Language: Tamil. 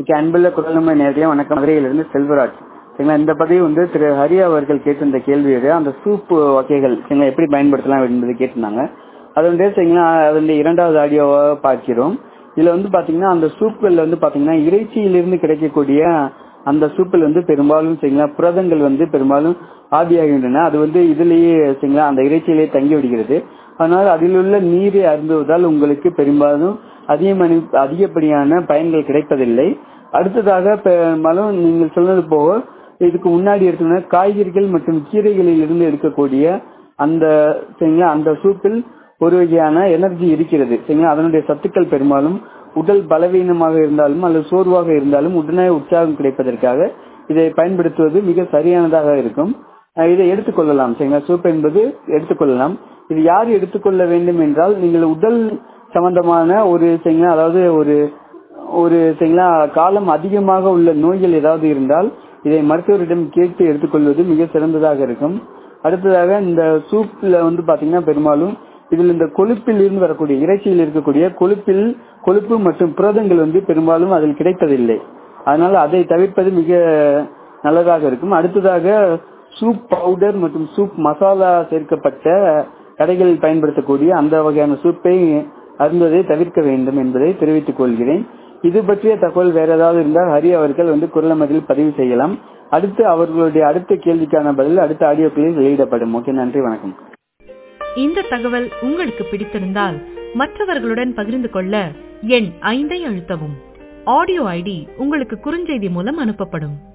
மிக்க அன்புள்ள குரல் நம்ம நேரடியாக வணக்கம் மதுரையிலிருந்து செல்வராஜ் சரிங்களா இந்த பதிவு வந்து திரு ஹரி அவர்கள் கேட்டிருந்த கேள்வியோட அந்த சூப்பு வகைகள் சரிங்களா எப்படி பயன்படுத்தலாம் என்பது கேட்டிருந்தாங்க அது வந்து சரிங்களா அதனுடைய இரண்டாவது ஆடியோவை பார்க்கிறோம் இதுல வந்து பாத்தீங்கன்னா அந்த சூப்புகள்ல வந்து பாத்தீங்கன்னா இறைச்சியிலிருந்து கிடைக்கக்கூடிய அந்த சூப்பில் வந்து பெரும்பாலும் சரிங்களா புரதங்கள் வந்து பெரும்பாலும் ஆவியாகின்றன அது வந்து இதுலேயே சரிங்களா அந்த இறைச்சியிலேயே தங்கி விடுகிறது அதனால் அதில் உள்ள நீரை அருந்துவதால் உங்களுக்கு பெரும்பாலும் அதிகமணி அதிகப்படியான பயன்கள் கிடைப்பதில்லை அடுத்ததாக பெரும்பாலும் நீங்கள் சொன்னது போக இதுக்கு முன்னாடி எடுத்தோம்னா காய்கறிகள் மற்றும் கீரைகளில் இருந்து எடுக்கக்கூடிய அந்த சரிங்களா அந்த சூப்பில் ஒரு வகையான எனர்ஜி இருக்கிறது சரிங்களா அதனுடைய சத்துக்கள் பெரும்பாலும் உடல் பலவீனமாக இருந்தாலும் அல்லது சோர்வாக இருந்தாலும் உடனே உற்சாகம் கிடைப்பதற்காக இதை பயன்படுத்துவது மிக சரியானதாக இருக்கும் இதை எடுத்துக்கொள்ளலாம் சரிங்களா சூப் என்பது எடுத்துக்கொள்ளலாம் இது யார் எடுத்துக்கொள்ள வேண்டும் என்றால் நீங்கள் உடல் சம்பந்தமான ஒரு சரிங்களா அதாவது ஒரு ஒரு சரிங்களா காலம் அதிகமாக உள்ள நோய்கள் ஏதாவது இருந்தால் இதை மருத்துவரிடம் கேட்டு எடுத்துக்கொள்வது மிக சிறந்ததாக இருக்கும் அடுத்ததாக இந்த சூப்ல வந்து பாத்தீங்கன்னா பெரும்பாலும் இதில் இந்த கொழுப்பில் இருந்து வரக்கூடிய இறைச்சியில் இருக்கக்கூடிய கொழுப்பில் கொழுப்பு மற்றும் புரதங்கள் வந்து பெரும்பாலும் அதில் கிடைப்பதில்லை அதனால அதை தவிர்ப்பது மிக நல்லதாக இருக்கும் அடுத்ததாக சூப் பவுடர் மற்றும் சூப் மசாலா சேர்க்கப்பட்ட கடைகளில் பயன்படுத்தக்கூடிய அந்த வகையான சூப்பை அருந்துவதை தவிர்க்க வேண்டும் என்பதை தெரிவித்துக் கொள்கிறேன் இது பற்றிய தகவல் வேற ஏதாவது இருந்தால் ஹரி அவர்கள் வந்து குரலமதில் பதிவு செய்யலாம் அடுத்து அவர்களுடைய அடுத்த கேள்விக்கான பதில் அடுத்த ஆடியோக்களில் வெளியிடப்படும் ஓகே நன்றி வணக்கம் இந்த தகவல் உங்களுக்கு பிடித்திருந்தால் மற்றவர்களுடன் பகிர்ந்து கொள்ள எண் ஐந்தை அழுத்தவும் ஆடியோ ஐடி உங்களுக்கு குறுஞ்செய்தி மூலம் அனுப்பப்படும்